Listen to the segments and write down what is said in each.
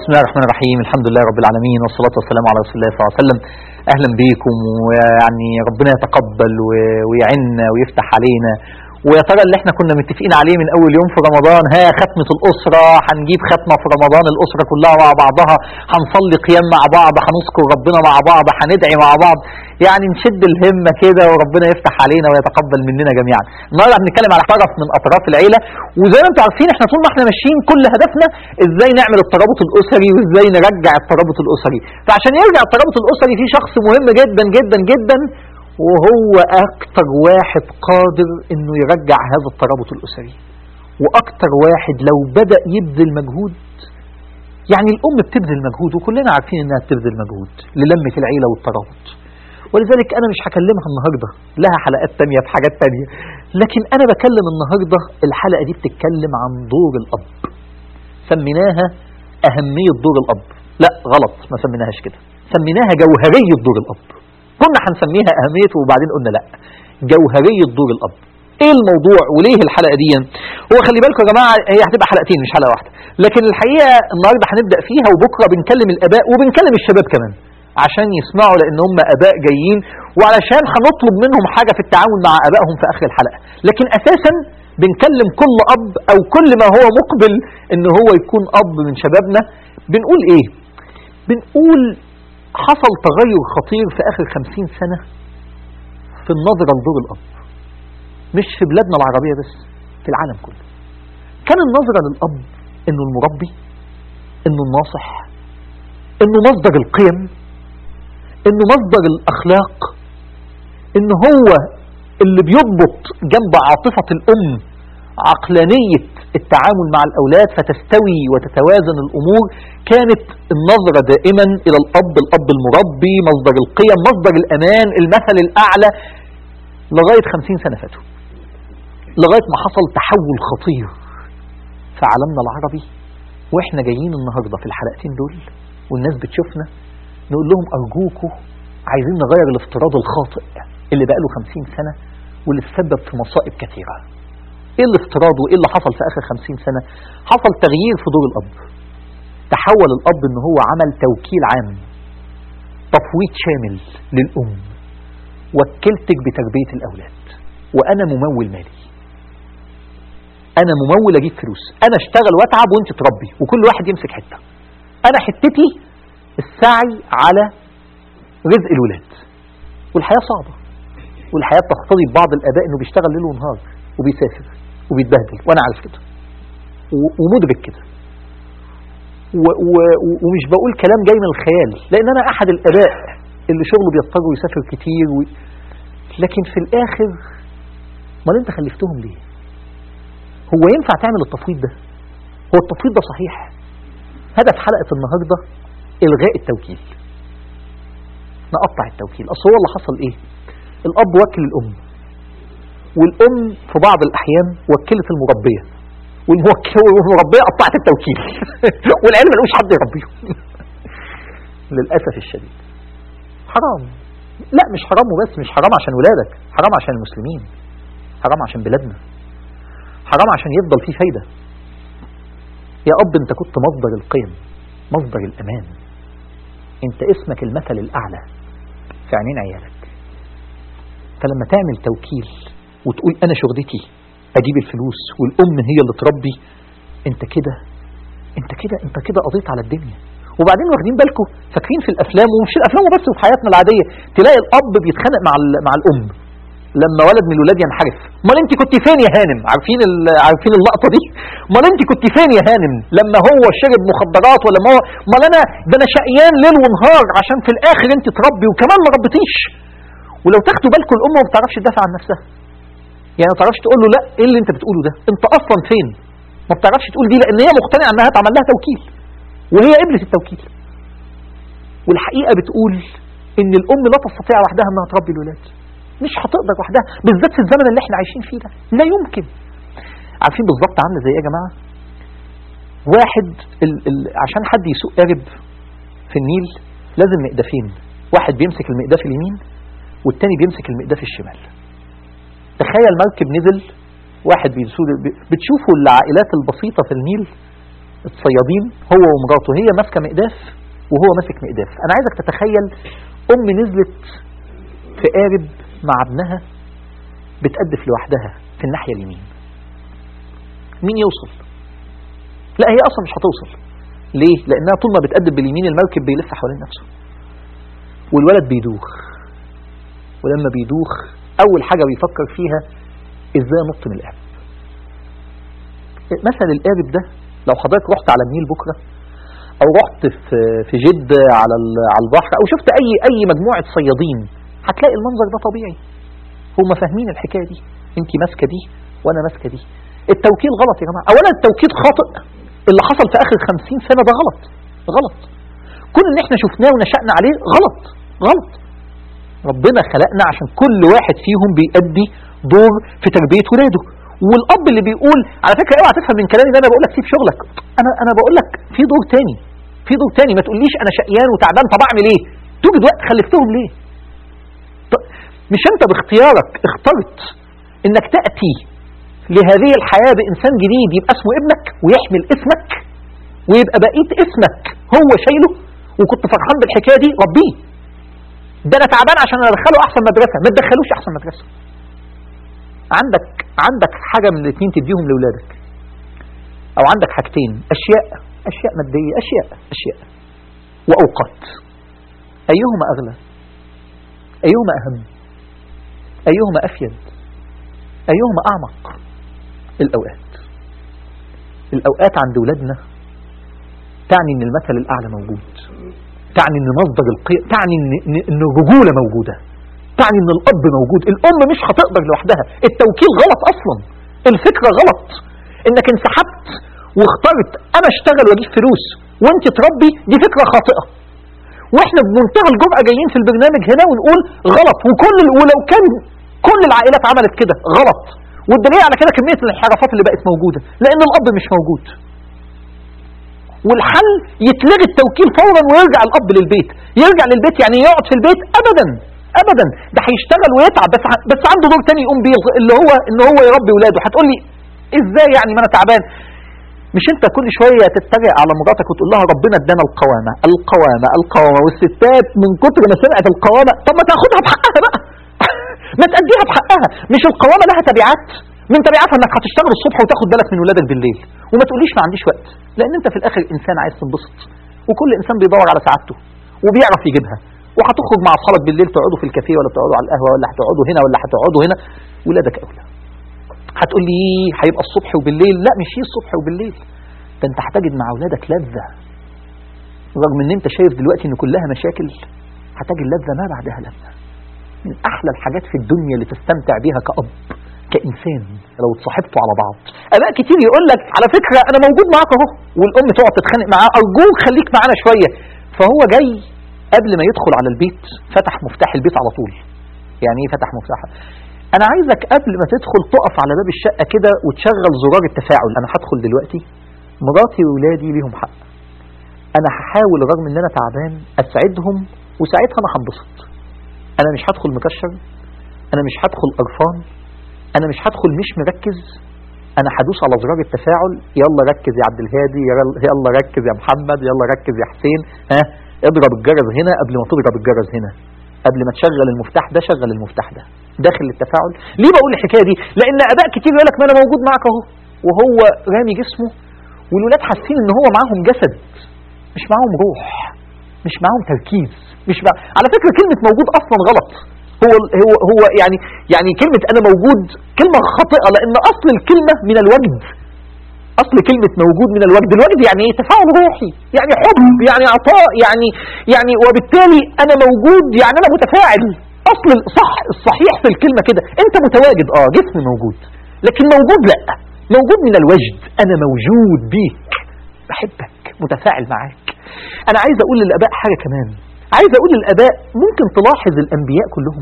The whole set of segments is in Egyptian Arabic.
بسم الله الرحمن الرحيم الحمد لله رب العالمين والصلاة والسلام على رسول الله صلى الله عليه وسلم أهلا بكم ويعني ربنا يتقبل و- ويعنا ويفتح علينا ويا ترى اللي احنا كنا متفقين عليه من اول يوم في رمضان ها ختمة الاسرة هنجيب ختمة في رمضان الاسرة كلها مع بعضها هنصلي قيام مع بعض هنذكر ربنا مع بعض هندعي مع بعض يعني نشد الهمة كده وربنا يفتح علينا ويتقبل مننا جميعا النهارده هنتكلم على طرف من اطراف العيلة وزي ما انتم عارفين احنا طول ما احنا ماشيين كل هدفنا ازاي نعمل الترابط الاسري وازاي نرجع الترابط الاسري فعشان يرجع الترابط الاسري في شخص مهم جدا جدا جدا وهو اكتر واحد قادر انه يرجع هذا الترابط الاسري واكتر واحد لو بدأ يبذل مجهود يعني الام بتبذل مجهود وكلنا عارفين انها بتبذل مجهود للمة العيلة والترابط ولذلك انا مش هكلمها النهاردة لها حلقات تانية في حاجات تانية لكن انا بكلم النهاردة الحلقة دي بتتكلم عن دور الاب سميناها اهمية دور الاب لا غلط ما سميناهاش كده سميناها جوهرية دور الاب كنا هنسميها اهميته وبعدين قلنا لا جوهرية دور الاب ايه الموضوع وليه الحلقه دي هو خلي بالكم يا جماعه هي هتبقى حلقتين مش حلقه واحده لكن الحقيقه النهارده هنبدا فيها وبكره بنكلم الاباء وبنكلم الشباب كمان عشان يسمعوا لان هم اباء جايين وعلشان هنطلب منهم حاجه في التعامل مع ابائهم في اخر الحلقه لكن اساسا بنكلم كل اب او كل ما هو مقبل ان هو يكون اب من شبابنا بنقول ايه بنقول حصل تغير خطير في اخر خمسين سنه في النظره لدور الاب مش في بلادنا العربية بس في العالم كله كان النظرة للأب إنه المربي إنه الناصح إنه مصدر القيم إنه مصدر الأخلاق إنه هو اللي بيضبط جنب عاطفة الأم عقلانية التعامل مع الأولاد فتستوي وتتوازن الأمور كانت النظرة دائما إلى الأب الأب المربي مصدر القيم مصدر الأمان المثل الأعلى لغاية خمسين سنة فاتوا لغاية ما حصل تحول خطير في عالمنا العربي واحنا جايين النهاردة في الحلقتين دول والناس بتشوفنا نقول لهم أرجوكوا عايزين نغير الافتراض الخاطئ اللي بقاله خمسين سنة واللي تسبب في مصائب كثيرة ايه الافتراض وايه اللي حصل في اخر خمسين سنة حصل تغيير في دور الاب تحول الاب ان هو عمل توكيل عام تفويض شامل للام وكلتك بتربية الاولاد وانا ممول مالي انا ممول اجيب فلوس انا اشتغل واتعب وانت تربي وكل واحد يمسك حته انا حتتي السعي على رزق الولاد والحياه صعبه والحياه تقتضي ببعض الاباء انه بيشتغل ليل ونهار وبيسافر وبيتبهدل وانا عارف كده و- ومدرك كده و- و- ومش بقول كلام جاي من الخيال لان انا احد الاباء اللي شغله بيضطر يسافر كتير و... لكن في الاخر امال انت خلفتهم ليه هو ينفع تعمل التفويض ده هو التفويض ده صحيح هدف حلقة النهاردة إلغاء التوكيل نقطع التوكيل أصل هو اللي حصل إيه الأب وكل الأم والأم في بعض الأحيان وكلت المربية والموكل والمربية قطعت التوكيل والعيال ملقوش حد يربيهم للأسف الشديد حرام لا مش حرام وبس مش حرام عشان ولادك حرام عشان المسلمين حرام عشان بلادنا حرام عشان يفضل فيه فايدة يا أب أنت كنت مصدر القيم مصدر الأمان أنت اسمك المثل الأعلى في عينين عيالك فلما تعمل توكيل وتقول أنا شغلتي أجيب الفلوس والأم هي اللي تربي أنت كده أنت كده أنت كده قضيت على الدنيا وبعدين واخدين بالكم فاكرين في الافلام ومش الافلام وبس وفي حياتنا العاديه تلاقي الاب بيتخانق مع ال- مع الام لما ولد من الولاد ينحرف امال انت كنت فين يا هانم عارفين ال- عارفين اللقطه دي امال انت كنت فين يا هانم لما هو شرب مخدرات ولا ما هو امال انا ده انا شقيان ليل ونهار عشان في الاخر انت تربي وكمان ما ربيتيش ولو تاخدوا بالكم الام ما بتعرفش تدافع عن نفسها يعني ما بتعرفش تقول له لا ايه اللي انت بتقوله ده انت اصلا فين ما بتعرفش تقول دي لان هي مقتنعه انها اتعمل لها توكيل وهي قبلت التوكيل والحقيقه بتقول ان الام لا تستطيع وحدها انها تربي الولاد مش هتقدر وحدها بالذات في الزمن اللي احنا عايشين فيه ده لا يمكن عارفين بالظبط عامله زي ايه يا جماعه واحد ال ال عشان حد يسوق قارب في النيل لازم مقدافين واحد بيمسك المقداف اليمين والتاني بيمسك المقداف الشمال تخيل مركب نزل واحد بيسوق بتشوفوا العائلات البسيطة في النيل الصيادين هو ومراته هي ماسكه مقداف وهو ماسك مقداف انا عايزك تتخيل ام نزلت في قارب مع ابنها بتقدف لوحدها في الناحيه اليمين مين يوصل لا هي اصلا مش هتوصل ليه لانها طول ما بتقدم باليمين المركب بيلف حوالين نفسه والولد بيدوخ ولما بيدوخ اول حاجه بيفكر فيها ازاي انط من القارب مثل القارب ده لو حضرتك رحت على النيل بكره او رحت في في جده على ال- على البحر او شفت اي اي مجموعه صيادين هتلاقي المنظر ده طبيعي هم فاهمين الحكايه دي انت ماسكه دي وانا ماسكه دي التوكيل غلط يا جماعه اولا التوكيل خاطئ اللي حصل في اخر 50 سنه ده غلط غلط كل اللي احنا شفناه ونشأنا عليه غلط غلط ربنا خلقنا عشان كل واحد فيهم بيأدي دور في تربيه ولاده والاب اللي بيقول على فكره اوعى تفهم من كلامي ده انا بقول لك سيب شغلك انا انا بقول لك في دور تاني في دور تاني ما تقوليش انا شقيان وتعبان طب اعمل ايه توجد وقت خلفتهم ليه طب مش انت باختيارك اخترت انك تاتي لهذه الحياه بانسان جديد يبقى اسمه ابنك ويحمل اسمك ويبقى بقيه اسمك هو شايله وكنت فرحان بالحكايه دي ربيه ده انا تعبان عشان ادخله احسن مدرسه ما تدخلوش احسن مدرسه عندك عندك حاجه من الاثنين تديهم لاولادك او عندك حاجتين اشياء اشياء ماديه اشياء اشياء واوقات ايهما اغلى ايهما اهم ايهما افيد ايهما اعمق الاوقات الاوقات عند ولادنا تعني ان المثل الاعلى موجود تعني ان مصدر القيم تعني ان إن- ان الرجوله موجوده تعني ان الاب موجود الام مش هتقدر لوحدها التوكيل غلط اصلا الفكره غلط انك انسحبت واخترت انا اشتغل واجيب فلوس وانت تربي دي فكره خاطئه واحنا بمنتهى الجرأة جايين في البرنامج هنا ونقول غلط وكل ولو كان كل العائلات عملت كده غلط والدليل على كده كمية الانحرافات اللي بقت موجودة لأن الأب مش موجود والحل يتلغي التوكيل فورا ويرجع الأب للبيت يرجع للبيت يعني يقعد في البيت أبدا أبدا ده هيشتغل ويتعب بس ع- بس عنده دور تاني يقوم بيه اللي هو إن هو يربي ولاده هتقول لي إزاي يعني ما أنا تعبان مش انت كل شويه تتريق على مراتك وتقول لها ربنا ادانا القوامه القوامه القوامه والستات من كتر ما سمعت القوامه طب ما تاخدها بحقها بقى ما تأديها بحقها مش القوامه لها تبعات من تبعاتها انك هتشتغل الصبح وتاخد بالك من ولادك بالليل وما تقوليش ما عنديش وقت لان انت في الاخر انسان عايز تنبسط وكل انسان بيدور على سعادته وبيعرف يجيبها وهتخرج مع اصحابك بالليل تقعدوا في الكافيه ولا تقعدوا على القهوه ولا هتقعدوا هنا ولا هتقعدوا هنا ولادك اولى هتقول لي إيه، هيبقى الصبح وبالليل لا مش هي الصبح وبالليل ده انت هتجد مع اولادك لذه رغم ان انت شايف دلوقتي ان كلها مشاكل هتجد لذه ما بعدها لذه من احلى الحاجات في الدنيا اللي تستمتع بيها كأب كإنسان لو اتصاحبتوا على بعض اباء كتير يقول لك على فكره انا موجود معاك اهو والام تقعد تتخانق معاه ارجوك خليك معانا شويه فهو جاي قبل ما يدخل على البيت فتح مفتاح البيت على طول يعني ايه فتح مفتاح انا عايزك قبل ما تدخل تقف على باب الشقه كده وتشغل زرار التفاعل انا هدخل دلوقتي مراتي وولادي ليهم حق انا هحاول رغم ان انا تعبان اسعدهم وساعتها انا هنبسط انا مش هدخل مكشر انا مش هدخل قرفان انا مش هدخل مش مركز انا هدوس على زرار التفاعل يلا ركز يا عبد الهادي يلا- يلا ركز يا محمد يلا ركز يا حسين ها اضرب الجرس هنا قبل ما تضرب الجرس هنا قبل ما تشغل المفتاح ده شغل المفتاح ده داخل التفاعل ليه بقول الحكايه دي لان اباء كتير يقول لك ما انا موجود معاك اهو وهو رامي جسمه والولاد حاسين ان هو معاهم جسد مش معاهم روح مش معاهم تركيز مش مع... على فكره كلمه موجود اصلا غلط هو هو هو يعني يعني كلمه انا موجود كلمه خاطئه لان اصل الكلمه من الوجد اصل كلمه موجود من الوجد الوجد يعني ايه تفاعل روحي يعني حب يعني عطاء يعني يعني وبالتالي انا موجود يعني انا متفاعل اصل الصح الصحيح في الكلمه كده انت متواجد اه جسم موجود لكن موجود لا موجود من الوجد انا موجود بيك بحبك متفاعل معاك انا عايز اقول للاباء حاجه كمان عايز اقول للاباء ممكن تلاحظ الانبياء كلهم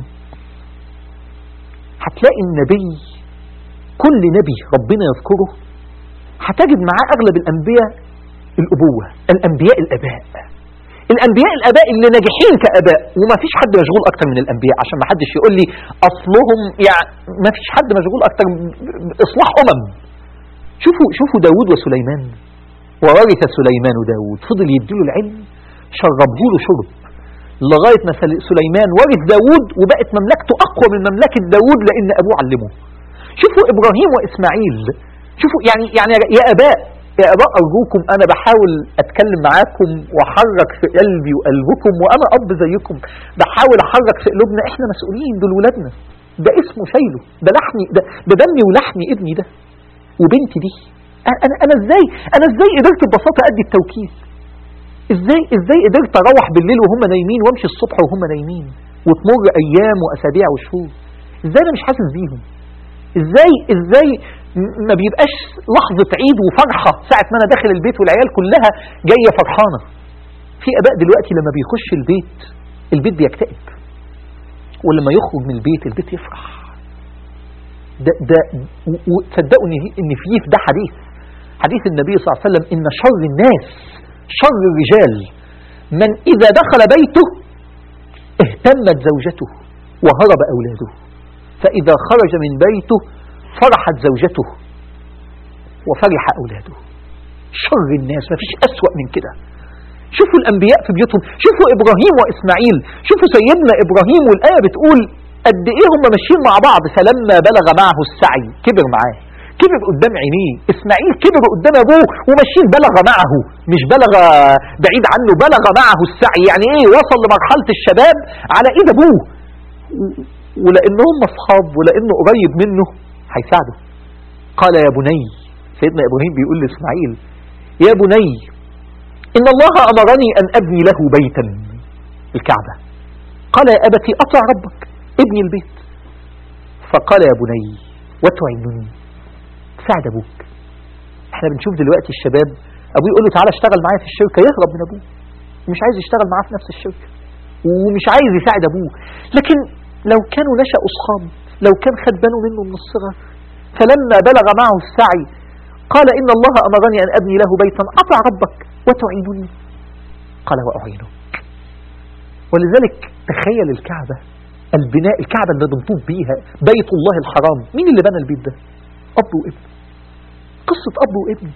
هتلاقي النبي كل نبي ربنا يذكره هتجد معاه اغلب الانبياء الابوه الانبياء الاباء الانبياء الاباء اللي ناجحين كاباء وما فيش حد مشغول اكتر من الانبياء عشان ما حدش يقول لي اصلهم يعني ما فيش حد مشغول اكتر باصلاح امم شوفوا شوفوا داود وسليمان وورث سليمان داود فضل يديله العلم شربه له شرب لغاية ما سل- سليمان ورث داود وبقت مملكته أقوى من مملكة داود لأن أبوه علمه شوفوا إبراهيم وإسماعيل شوفوا يعني يعني يا آباء يا آباء أرجوكم أنا بحاول أتكلم معاكم وأحرك في قلبي وقلبكم وأنا أب زيكم بحاول أحرك في قلوبنا إحنا مسؤولين دول ولادنا ده اسمه شايله ده لحمي ده, ده دمي ولحمي ابني ده وبنتي دي أنا أنا أنا إزاي أنا إزاي قدرت ببساطة أدي التوكيل ازاي ازاي قدرت اروح بالليل وهم نايمين وامشي الصبح وهم نايمين وتمر ايام واسابيع وشهور ازاي انا مش حاسس بيهم ازاي ازاي م- ما بيبقاش لحظة عيد وفرحة ساعة ما انا داخل البيت والعيال كلها جاية فرحانة في اباء دلوقتي لما بيخش البيت البيت بيكتئب ولما يخرج من البيت البيت يفرح ده ده و- وتصدقوا ان ان فيه ده حديث حديث النبي صلى الله عليه وسلم ان شر الناس شر الرجال من اذا دخل بيته اهتمت زوجته وهرب اولاده فاذا خرج من بيته فرحت زوجته وفرح اولاده شر الناس ما فيش اسوأ من كده شوفوا الانبياء في بيوتهم شوفوا ابراهيم واسماعيل شوفوا سيدنا ابراهيم والايه بتقول قد ايه هم ماشيين مع بعض فلما بلغ معه السعي كبر معاه كبر قدام عينيه اسماعيل كبر قدام ابوه وماشيين بلغ معه مش بلغ بعيد عنه بلغ معه السعي يعني ايه وصل لمرحله الشباب على ايد ابوه و- ولانهم اصحاب ولانه قريب منه هيساعده قال يا بني سيدنا ابراهيم بيقول لاسماعيل يا بني إن الله أمرني أن أبني له بيتا الكعبة قال يا أبتي أطع ربك ابني البيت فقال يا بني وتعينني ساعد أبوك احنا بنشوف دلوقتي الشباب أبوه يقول له تعالى اشتغل معايا في الشركة يهرب من أبوه مش عايز يشتغل معاه في نفس الشركة ومش عايز يساعد أبوه لكن لو كانوا نشأوا أصحاب لو كان خد باله منه من الصغر فلما بلغ معه السعي قال إن الله أمرني أن أبني له بيتا أطع ربك وتعينني قال وأعينك ولذلك تخيل الكعبة البناء الكعبة اللي بنطوف بيها بيت الله الحرام مين اللي بنى البيت ده أب وابن قصة أب وابن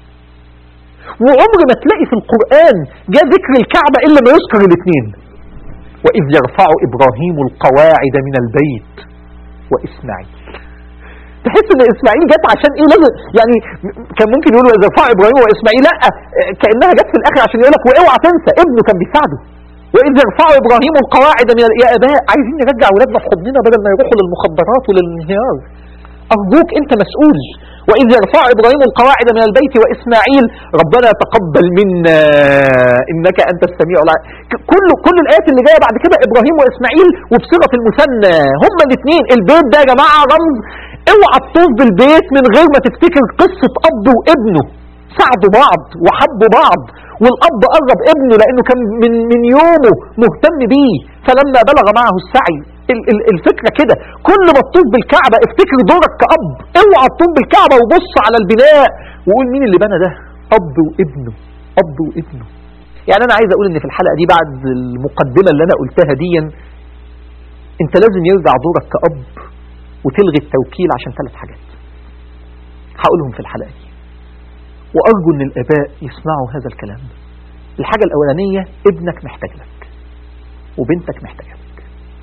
وعمر ما تلاقي في القرآن جاء ذكر الكعبة إلا ما يذكر الاثنين وإذ يرفع إبراهيم القواعد من البيت وإسماعيل تحس ان اسماعيل جت عشان ايه لازم يعني كان ممكن يقولوا اذا رفع ابراهيم واسماعيل لا كانها جت في الاخر عشان يقول لك واوعى تنسى ابنه كان بيساعده واذ يرفع ابراهيم القواعد من ال- يا اباء عايزين نرجع اولادنا في حضننا بدل ما يروحوا للمخدرات وللانهيار ارجوك انت مسؤول واذ يرفع ابراهيم القواعد من البيت واسماعيل ربنا تقبل منا انك انت السميع العليم ك- كل كل الايات اللي جايه بعد كده ابراهيم واسماعيل وبصيغه المثنى هما الاثنين البيت ده يا جماعه رمز اوعى تطوف بالبيت من غير ما تفتكر قصه اب وابنه ساعدوا بعض وحبوا بعض والاب قرب ابنه لانه كان من من يومه مهتم بيه فلما بلغ معه السعي ال- ال- الفكره كده كل ما تطوف بالكعبه افتكر دورك كاب اوعى تطوف بالكعبه وبص على البناء وقول مين اللي بنى ده اب وابنه اب وابنه يعني انا عايز اقول ان في الحلقه دي بعد المقدمه اللي انا قلتها دي انت لازم يرجع دورك كاب وتلغي التوكيل عشان ثلاث حاجات هقولهم في الحلقه دي وارجو ان الاباء يسمعوا هذا الكلام الحاجه الاولانيه ابنك محتاج لك وبنتك محتاجه لك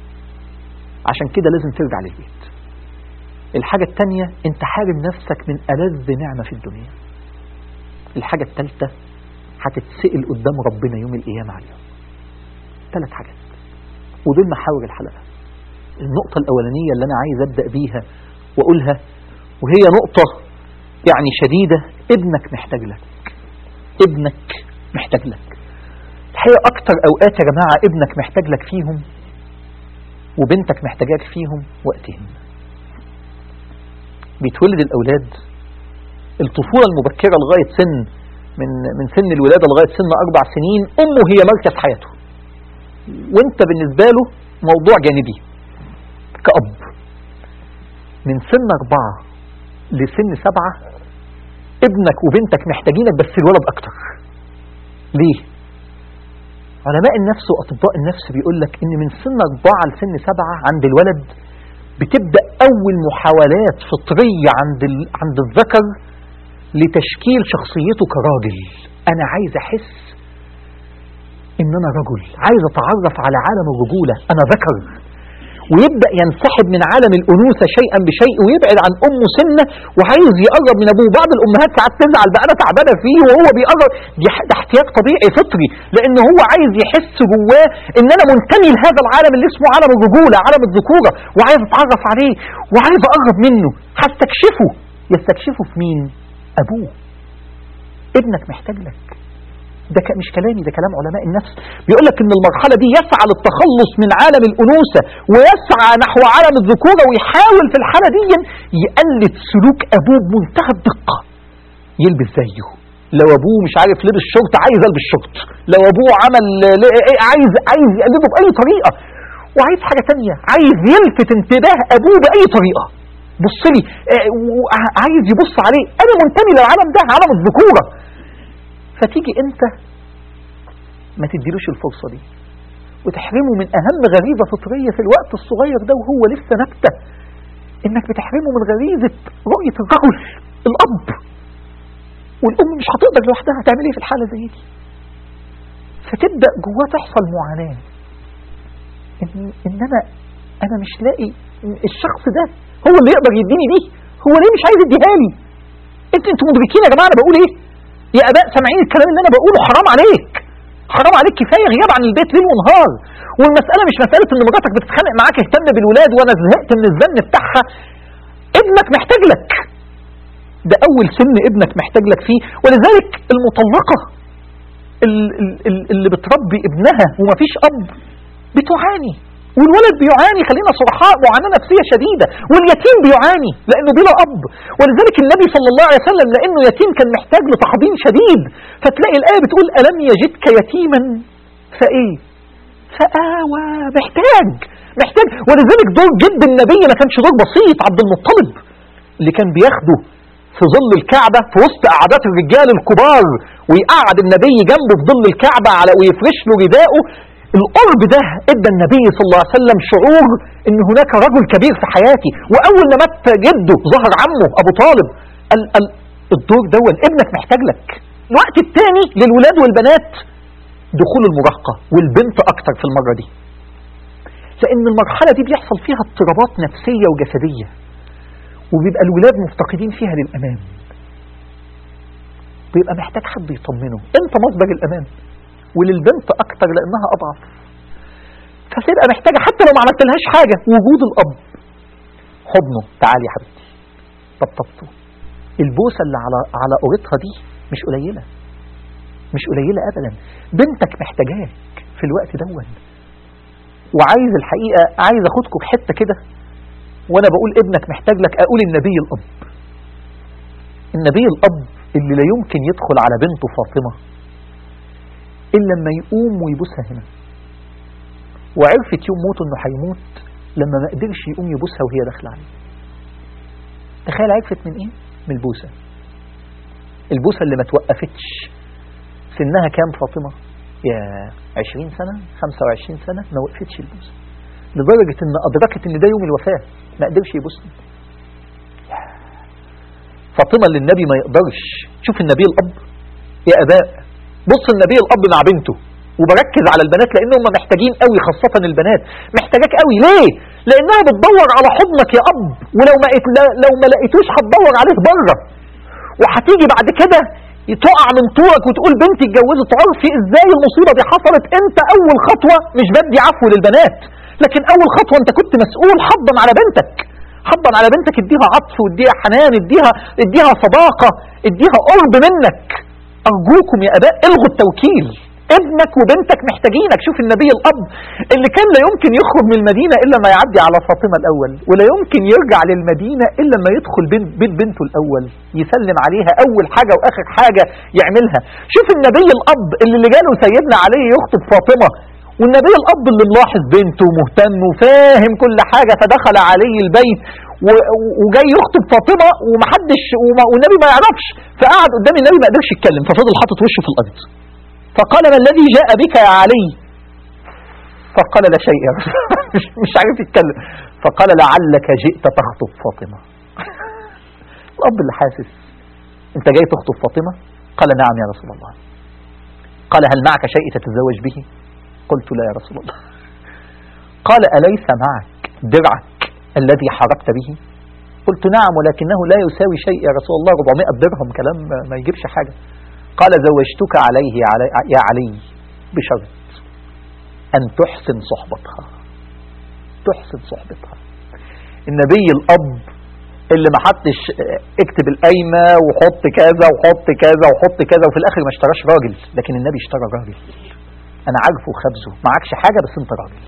عشان كده لازم ترجع للبيت الحاجة التانية انت حارم نفسك من ألذ نعمة في الدنيا الحاجة التالتة هتتسئل قدام ربنا يوم القيامة عليهم ثلاث حاجات ودول محاور الحلقة النقطة الأولانية اللي أنا عايز أبدأ بيها وأقولها وهي نقطة يعني شديدة ابنك محتاج لك ابنك محتاج لك الحقيقة أكتر أوقات يا جماعة ابنك محتاج لك فيهم وبنتك محتاجاك فيهم وقتهم بيتولد الأولاد الطفولة المبكرة لغاية سن من من سن الولادة لغاية سن أربع سنين أمه هي مركز حياته وانت بالنسبة له موضوع جانبي كأب من سن أربعة لسن سبعة ابنك وبنتك محتاجينك بس الولد أكتر ليه؟ علماء النفس وأطباء النفس بيقول لك إن من سن أربعة لسن سبعة عند الولد بتبدأ أول محاولات فطرية عند ال... عند الذكر لتشكيل شخصيته كراجل انا عايز احس ان انا رجل عايز اتعرف على عالم الرجولة انا ذكر ويبدأ ينسحب من عالم الأنوثة شيئا بشيء ويبعد عن أمه سنة وعايز يقرب من أبوه بعض الأمهات ساعات تزعل بقى أنا تعبانة فيه وهو بيقرب دي ح- ده احتياج طبيعي فطري لأن هو عايز يحس جواه إن أنا منتمي لهذا العالم اللي اسمه عالم الرجولة عالم الذكورة وعايز أتعرف عليه وعايز أقرب منه هستكشفه يستكشفه في مين؟ أبوه ابنك محتاج لك ده ك- مش كلامي ده كلام علماء النفس بيقول لك ان المرحله دي يسعى للتخلص من عالم الانوثه ويسعى نحو عالم الذكوره ويحاول في الحاله دي يقلد سلوك ابوه بمنتهى الدقه يلبس زيه لو ابوه مش عارف لبس شورت عايز البس شورت لو ابوه عمل ل- إيه عايز عايز يقلده باي طريقه وعايز حاجه تانية عايز يلفت انتباه ابوه باي طريقه بص لي آه، وع- عايز يبص عليه انا منتمي للعالم ده عالم الذكوره فتيجي انت ما تديلوش الفرصة دي وتحرمه من أهم غريزة فطرية في الوقت الصغير ده وهو لسه نبتة إنك بتحرمه من غريزة رؤية الرجل الأب والأم مش هتقدر لوحدها هتعمل إيه في الحالة زي دي فتبدأ جواه تحصل معاناة إن, إن أنا أنا مش لاقي الشخص ده هو اللي يقدر يديني دي هو ليه مش عايز يديها لي انت انتوا مدركين يا جماعه انا بقول ايه يا اباء سامعين الكلام اللي انا بقوله حرام عليك حرام عليك كفايه غياب عن البيت ليل ونهار والمساله مش مساله ان مراتك بتتخانق معاك اهتم بالولاد وانا زهقت من الزن بتاعها ابنك محتاج لك ده اول سن ابنك محتاج لك فيه ولذلك المطلقه ال- ال- ال- اللي بتربي ابنها ومفيش اب بتعاني والولد بيعاني خلينا صرحاء معاناة نفسية شديدة واليتيم بيعاني لأنه بلا أب ولذلك النبي صلى الله عليه وسلم لأنه يتيم كان محتاج لتحضين شديد فتلاقي الآية بتقول ألم يجدك يتيما فإيه فآوى محتاج محتاج ولذلك دور جد النبي ما كانش دور بسيط عبد المطلب اللي كان بياخده في ظل الكعبة في وسط قعدات الرجال الكبار ويقعد النبي جنبه في ظل الكعبة على ويفرش له رداءه القرب ده ادى النبي صلى الله عليه وسلم شعور ان هناك رجل كبير في حياتي واول ما مات جده ظهر عمه ابو طالب ال ال الدور دون ابنك محتاج لك الوقت الثاني للولاد والبنات دخول المراهقة والبنت اكتر في المرة دي لان المرحلة دي بيحصل فيها اضطرابات نفسية وجسدية وبيبقى الولاد مفتقدين فيها للامان بيبقى محتاج حد يطمنه انت مصدر الامان وللبنت اكتر لانها اضعف فتبقى محتاجه حتى لو ما عملتلهاش حاجه وجود الاب حضنه تعالي يا حبيبتي طبطبته البوسه اللي على على قورتها دي مش قليله مش قليله ابدا بنتك محتاجاك في الوقت دون وعايز الحقيقه عايز اخدكم في حته كده وانا بقول ابنك محتاج لك اقول النبي الاب النبي الاب اللي لا يمكن يدخل على بنته فاطمه إلا لما يقوم ويبوسها هنا وعرفت يوم موته إنه هيموت لما ما قدرش يقوم يبوسها وهي داخلة عليه تخيل عرفت من إيه؟ من البوسة البوسة اللي ما توقفتش سنها كام فاطمة؟ يا 20 سنة 25 سنة ما وقفتش البوسة لدرجة إن أدركت إن ده يوم الوفاة ما قدرش يبوسني فاطمة اللي النبي ما يقدرش شوف النبي الأب يا أباء بص النبي الاب مع بنته وبركز على البنات لانهم محتاجين قوي خاصه البنات محتاجاك قوي ليه لانها بتدور على حضنك يا اب ولو ما لو ما لقيتوش هتدور عليه بره وهتيجي بعد كده تقع من طورك وتقول بنتي اتجوزت عرفي ازاي المصيبه دي حصلت انت اول خطوه مش بدي عفو للبنات لكن اول خطوه انت كنت مسؤول حضن على بنتك حضن على بنتك اديها عطف واديها حنان اديها اديها صداقه اديها قرب منك أرجوكم يا أباء الغوا التوكيل ابنك وبنتك محتاجينك شوف النبي الأب اللي كان لا يمكن يخرج من المدينة إلا ما يعدي على فاطمة الأول ولا يمكن يرجع للمدينة إلا ما يدخل بيت بيت بنته الأول يسلم عليها أول حاجة وآخر حاجة يعملها شوف النبي الأب اللي, اللي جاله سيدنا علي يخطب فاطمة والنبي الأب اللي ملاحظ بنته ومهتم وفاهم كل حاجة فدخل علي البيت وجاي يخطب فاطمة ومحدش والنبي ما يعرفش فقعد قدام النبي ما قدرش يتكلم ففضل حاطط وشه في الأرض فقال ما الذي جاء بك يا علي فقال لا شيء يا رسول مش, مش عارف يتكلم فقال لعلك جئت تخطب فاطمة الأب اللي حاسس انت جاي تخطب فاطمة قال نعم يا رسول الله قال هل معك شيء تتزوج به قلت لا يا رسول الله قال أليس معك درعك الذي حركت به قلت نعم ولكنه لا يساوي شيء يا رسول الله 400 درهم كلام ما يجيبش حاجة قال زوجتك عليه يا علي بشرط أن تحسن صحبتها تحسن صحبتها النبي الأب اللي ما حطش اكتب القايمة وحط كذا وحط كذا وحط كذا وفي الآخر ما اشتراش راجل لكن النبي اشترى راجل أنا عارفه وخبزه معكش حاجة بس أنت راجل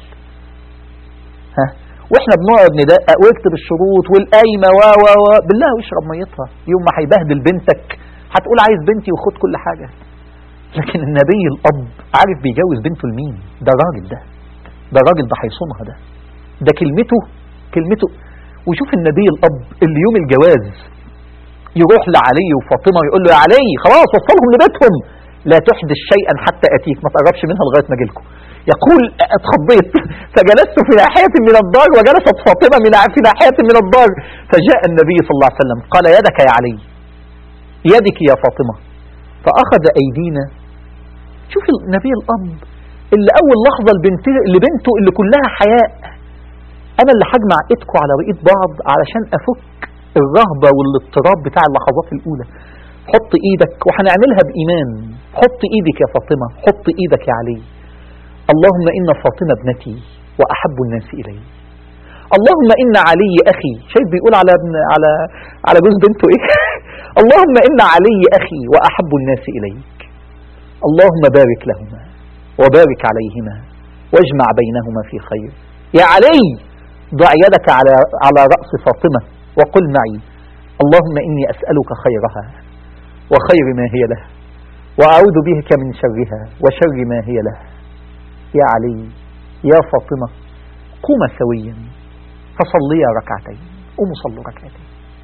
ها واحنا بنقعد ندقق واكتب الشروط والقايمه و و و بالله واشرب ميتها يوم ما هيبهدل بنتك هتقول عايز بنتي وخد كل حاجه لكن النبي الاب عارف بيجوز بنته لمين ده راجل ده ده راجل ده هيصونها ده ده كلمته كلمته وشوف النبي الاب اللي يوم الجواز يروح لعلي وفاطمه ويقول له يا علي خلاص وصلهم لبيتهم لا تحدث شيئا حتى اتيك ما تقربش منها لغايه ما اجيلكم يقول اتخضيت فجلست في ناحية من الدار وجلست فاطمة من في ناحية من الدار فجاء النبي صلى الله عليه وسلم قال يدك يا علي يدك يا فاطمة فأخذ أيدينا شوف النبي الأب اللي أول لحظة البنت لبنته اللي كلها حياء أنا اللي هجمع إيدكم على رئية بعض علشان أفك الرهبة والاضطراب بتاع اللحظات الأولى حط إيدك وهنعملها بإيمان حط إيدك يا فاطمة حط إيدك يا علي اللهم إن فاطمة ابنتي وأحب الناس إلي اللهم إن علي أخي شايف بيقول على ابن على على جوز بنته إيه اللهم إن علي أخي وأحب الناس إليك اللهم بارك لهما وبارك عليهما واجمع بينهما في خير يا علي ضع يدك على على رأس فاطمة وقل معي اللهم إني أسألك خيرها وخير ما هي له وأعوذ بك من شرها وشر ما هي له يا علي يا فاطمة قوم سويا فصليا ركعتين قوموا صلوا ركعتين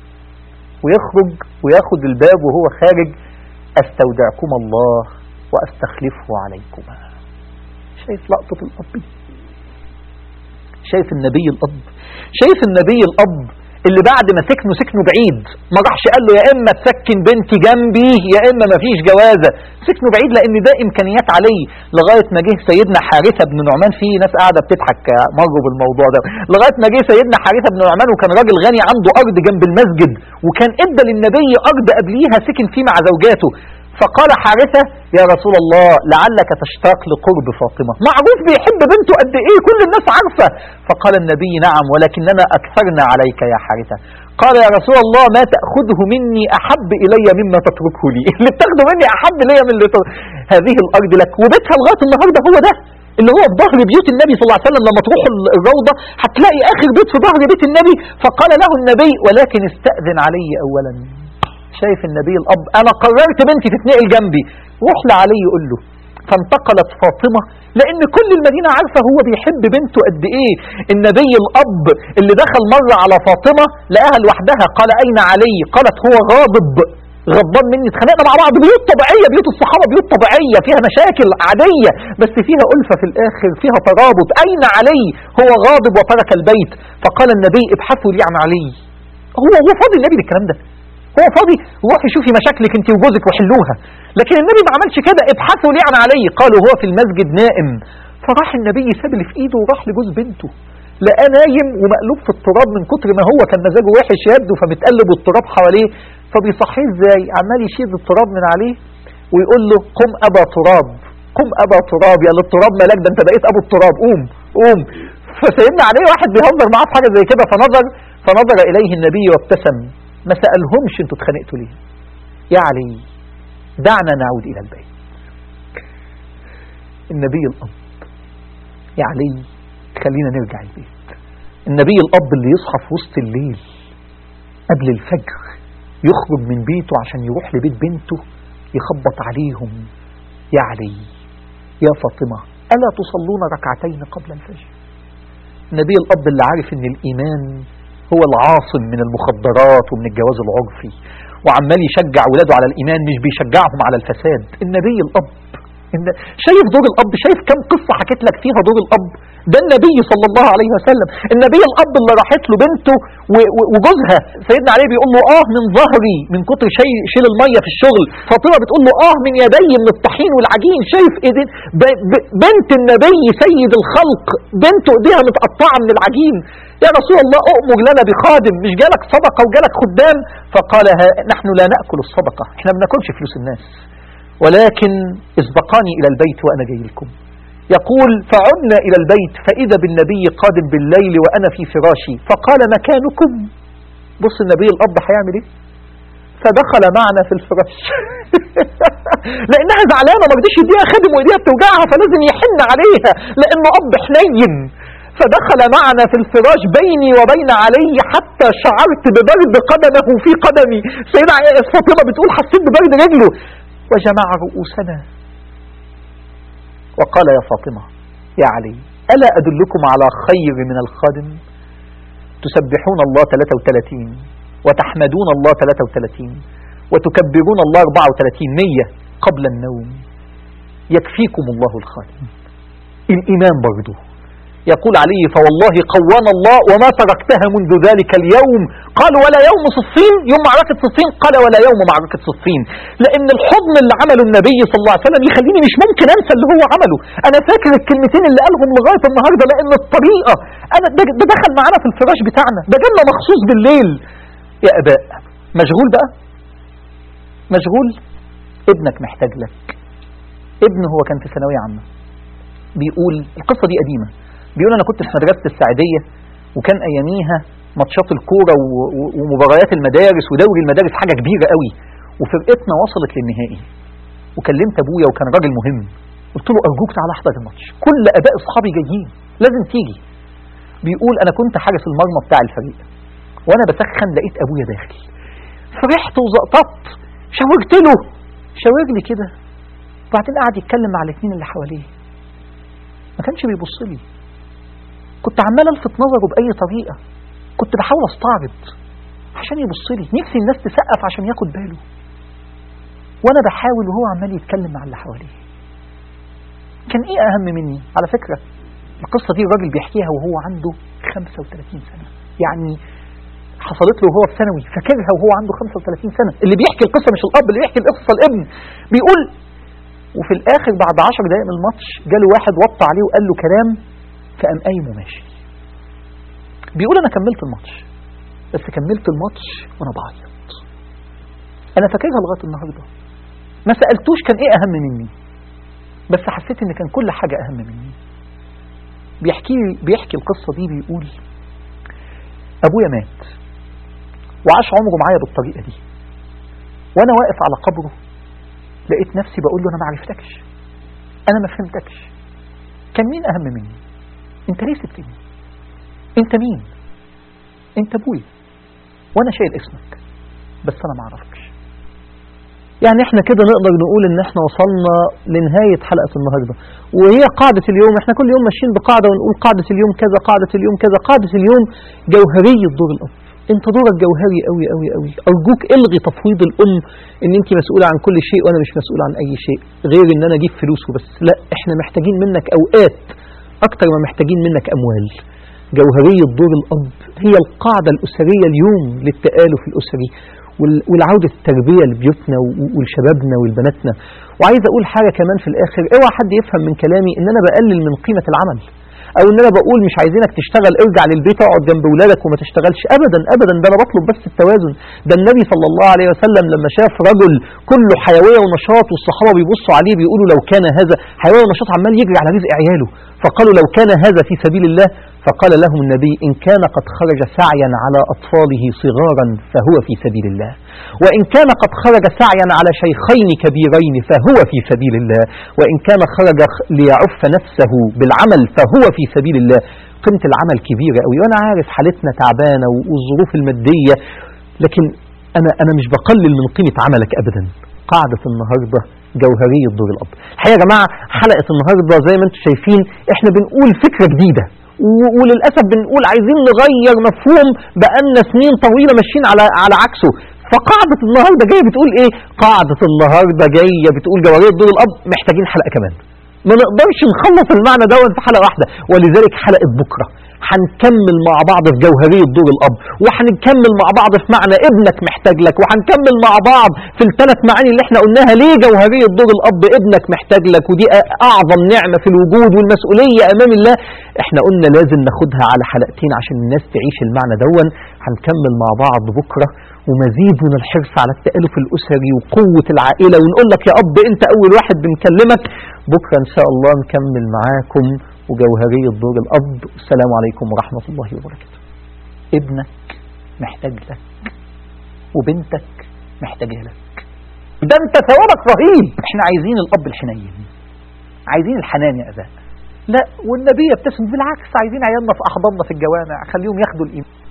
ويخرج وياخد الباب وهو خارج استودعكم الله واستخلفه عليكما شايف لقطة الأب شايف النبي الأب شايف النبي الأب اللي بعد ما سكنه سكنه بعيد ما راحش قال له يا اما تسكن بنتي جنبي يا اما ما فيش جوازه سكنه بعيد لان ده امكانيات علي لغايه ما جه سيدنا حارثه بن نعمان في ناس قاعده بتضحك مروا بالموضوع ده لغايه ما جه سيدنا حارثه بن نعمان وكان راجل غني عنده ارض جنب المسجد وكان ادى للنبي ارض قبليها سكن فيه مع زوجاته فقال حارثة يا رسول الله لعلك تشتاق لقرب فاطمة معروف بيحب بنته قد ايه كل الناس عارفة فقال النبي نعم ولكننا أكثرنا عليك يا حارثة قال يا رسول الله ما تأخذه مني أحب إلي مما تتركه لي اللي بتاخده مني أحب إلي من اللي تر... هذه الأرض لك وبيتها لغاية النهاردة هو ده اللي هو في ظهر بيوت النبي صلى الله عليه وسلم لما تروح الروضة هتلاقي آخر بيت في ظهر بيت النبي فقال له النبي ولكن استأذن علي أولا شايف النبي الأب أنا قررت بنتي تتنقل جنبي روح لعلي يقول له فانتقلت فاطمة لأن كل المدينة عارفة هو بيحب بنته قد إيه النبي الأب اللي دخل مرة على فاطمة لقاها لوحدها قال أين علي قالت هو غاضب غضبان مني اتخانقنا مع بعض بيوت طبيعية بيوت الصحابة بيوت طبيعية فيها مشاكل عادية بس فيها ألفة في الآخر فيها ترابط أين علي هو غاضب وترك البيت فقال النبي ابحثوا لي عن علي هو هو فاضي النبي بالكلام ده هو فاضي روحي شوفي مشاكلك انت وجوزك وحلوها لكن النبي ما عملش كده ابحثوا ليه عن علي قالوا هو في المسجد نائم فراح النبي ساب اللي في ايده وراح لجوز بنته لقاه نايم ومقلوب في التراب من كتر ما هو كان مزاجه وحش يبدو فمتقلب والتراب حواليه فبيصحيه ازاي عمال يشيل التراب من عليه ويقول له قم ابا تراب قم ابا تراب يا للتراب ملاك ده انت بقيت ابو التراب قوم قوم فسيدنا عليه واحد بيهزر معاه في حاجه زي كده فنظر فنظر اليه النبي وابتسم ما سألهمش انتوا اتخانقتوا ليه يا علي دعنا نعود إلى البيت النبي الأب يا علي خلينا نرجع البيت النبي الأب اللي يصحى في وسط الليل قبل الفجر يخرج من بيته عشان يروح لبيت بنته يخبط عليهم يا علي يا فاطمة ألا تصلون ركعتين قبل الفجر النبي الأب اللي عارف ان الإيمان هو العاصم من المخدرات ومن الجواز العرفي وعمال يشجع ولاده على الإيمان مش بيشجعهم على الفساد النبي الأب إن- شايف دور الاب شايف كم قصه حكيت لك فيها دور الاب ده النبي صلى الله عليه وسلم النبي الاب اللي راحت له بنته و- و- وجوزها سيدنا علي بيقول له اه من ظهري من كتر شيء شيل الميه في الشغل فاطمه بتقول له اه من يدي من الطحين والعجين شايف ايدين ب- ب- بنت النبي سيد الخلق بنته ايديها متقطعه من العجين يا رسول الله اؤمر لنا بخادم مش جالك صدقه وجالك خدام فقال ها نحن لا ناكل الصدقه احنا ما بناكلش فلوس الناس ولكن اسبقاني الى البيت وانا جاي لكم يقول فعدنا إلى البيت فإذا بالنبي قادم بالليل وأنا في فراشي فقال مكانكم بص النبي الأب هيعمل إيه فدخل معنا في الفراش لأنها زعلانة ما رضيش يديها خادم وإيديها بتوجعها فلازم يحن عليها لأنه أب حنين فدخل معنا في الفراش بيني وبين علي حتى شعرت ببرد قدمه في قدمي سيدة فاطمة بتقول حسيت ببرد رجله وجمع رؤوسنا وقال يا فاطمة يا علي ألا أدلكم على خير من الخادم تسبحون الله 33 وتحمدون الله 33 وتكبرون الله 34 مية قبل النوم يكفيكم الله الخادم الإمام برضه يقول علي فوالله قوانا الله وما تركتها منذ ذلك اليوم قال ولا يوم صفين يوم معركة صفين قال ولا يوم معركة صفين لأن الحضن اللي عمله النبي صلى الله عليه وسلم يخليني مش ممكن أنسى اللي هو عمله أنا فاكر الكلمتين اللي قالهم لغاية النهاردة لأن الطريقة أنا ده, ده دخل معانا في الفراش بتاعنا ده جالنا مخصوص بالليل يا أباء مشغول بقى مشغول ابنك محتاج لك ابن هو كان في ثانوية عامة بيقول القصة دي قديمة بيقول انا كنت في مدرسه السعديه وكان اياميها ماتشات الكوره و- و- ومباريات المدارس ودوري المدارس حاجه كبيره قوي وفرقتنا وصلت للنهائي وكلمت ابويا وكان راجل مهم قلت له ارجوك تعالى احضر الماتش كل اباء اصحابي جايين لازم تيجي بيقول انا كنت حارس المرمى بتاع الفريق وانا بسخن لقيت ابويا داخل فرحت وزقطت شاورت له شاور لي كده وبعدين قعد يتكلم مع الاثنين اللي حواليه ما كانش بيبص لي كنت عمال الفت نظره باي طريقه كنت بحاول استعرض عشان يبص لي نفسي الناس تسقف عشان ياخد باله وانا بحاول وهو عمال يتكلم مع اللي حواليه كان ايه اهم مني على فكره القصه دي الراجل بيحكيها وهو عنده 35 سنه يعني حصلت له وهو في ثانوي فاكرها وهو عنده 35 سنه اللي بيحكي القصه مش الاب اللي بيحكي القصه الابن بيقول وفي الاخر بعد 10 دقائق من الماتش جاله واحد وطى عليه وقال له كلام فقام قايم وماشي بيقول انا كملت الماتش بس كملت الماتش وانا بعيط انا فاكرها لغايه النهارده ما سالتوش كان ايه اهم مني بس حسيت ان كان كل حاجه اهم مني بيحكي بيحكي القصه دي بيقول ابويا مات وعاش عمره معايا بالطريقه دي وانا واقف على قبره لقيت نفسي بقول له انا ما عرفتكش انا ما فهمتكش كان مين اهم مني انت ليه سبتني انت مين انت ابويا وانا شايل اسمك بس انا ما اعرفكش يعني احنا كده نقدر نقول ان احنا وصلنا لنهاية حلقة النهاردة وهي قاعدة اليوم احنا كل يوم ماشيين بقاعدة ونقول قاعدة اليوم كذا قاعدة اليوم كذا قاعدة اليوم جوهرية دور الاب انت دورك جوهري قوي قوي قوي ارجوك الغي تفويض الام ان انت مسؤولة عن كل شيء وانا مش مسؤول عن اي شيء غير ان انا اجيب فلوس وبس لا احنا محتاجين منك اوقات اكتر ما محتاجين منك اموال جوهرية دور الاب هي القاعدة الاسرية اليوم للتآلف الاسري وال- والعودة التربية لبيوتنا و- ولشبابنا ولبناتنا وعايز اقول حاجة كمان في الاخر اوعى حد يفهم من كلامي ان انا بقلل من قيمة العمل او ان انا بقول مش عايزينك تشتغل ارجع للبيت اقعد جنب ولادك وما تشتغلش ابدا ابدا ده انا بطلب بس التوازن ده النبي صلى الله عليه وسلم لما شاف رجل كله حيويه ونشاط والصحابه بيبصوا عليه بيقولوا لو كان هذا حيويه ونشاط عمال يجري على رزق عياله فقالوا لو كان هذا في سبيل الله فقال لهم النبي إن كان قد خرج سعيا على أطفاله صغارا فهو في سبيل الله وإن كان قد خرج سعيا على شيخين كبيرين فهو في سبيل الله وإن كان خرج ليعف نفسه بالعمل فهو في سبيل الله قيمة العمل كبيرة قوي وأنا عارف حالتنا تعبانة والظروف المادية لكن أنا أنا مش بقلل من قيمة عملك أبدا قاعدة النهاردة جوهرية دور الأب الحقيقة يا جماعة حلقة النهاردة زي ما انتم شايفين احنا بنقول فكرة جديدة و- وللأسف بنقول عايزين نغير مفهوم بقالنا سنين طويلة ماشيين على على عكسه فقاعدة النهاردة جاية بتقول ايه قاعدة النهاردة جاية بتقول جوهرية دور الاب محتاجين حلقة كمان ما نقدرش نخلص المعنى ده في حلقة واحدة ولذلك حلقة بكرة هنكمل مع بعض في جوهرية دور الأب وهنكمل مع بعض في معنى ابنك محتاج لك وهنكمل مع بعض في الثلاث معاني اللي احنا قلناها ليه جوهرية دور الأب ابنك محتاج لك ودي أعظم نعمة في الوجود والمسؤولية أمام الله احنا قلنا لازم ناخدها على حلقتين عشان الناس تعيش المعنى دون هنكمل مع بعض بكرة ومزيد من الحرص على التألف الأسري وقوة العائلة ونقول لك يا أب أنت أول واحد بنكلمك بكرة إن شاء الله نكمل معاكم وجوهرية دور الأب السلام عليكم ورحمة الله وبركاته ابنك محتاج لك وبنتك محتاجة لك ده انت ثوابك رهيب احنا عايزين الأب الحنين عايزين الحنان يا أباء لا والنبي يبتسم بالعكس عايزين عيالنا في أحضاننا في الجوامع خليهم ياخدوا الإيمان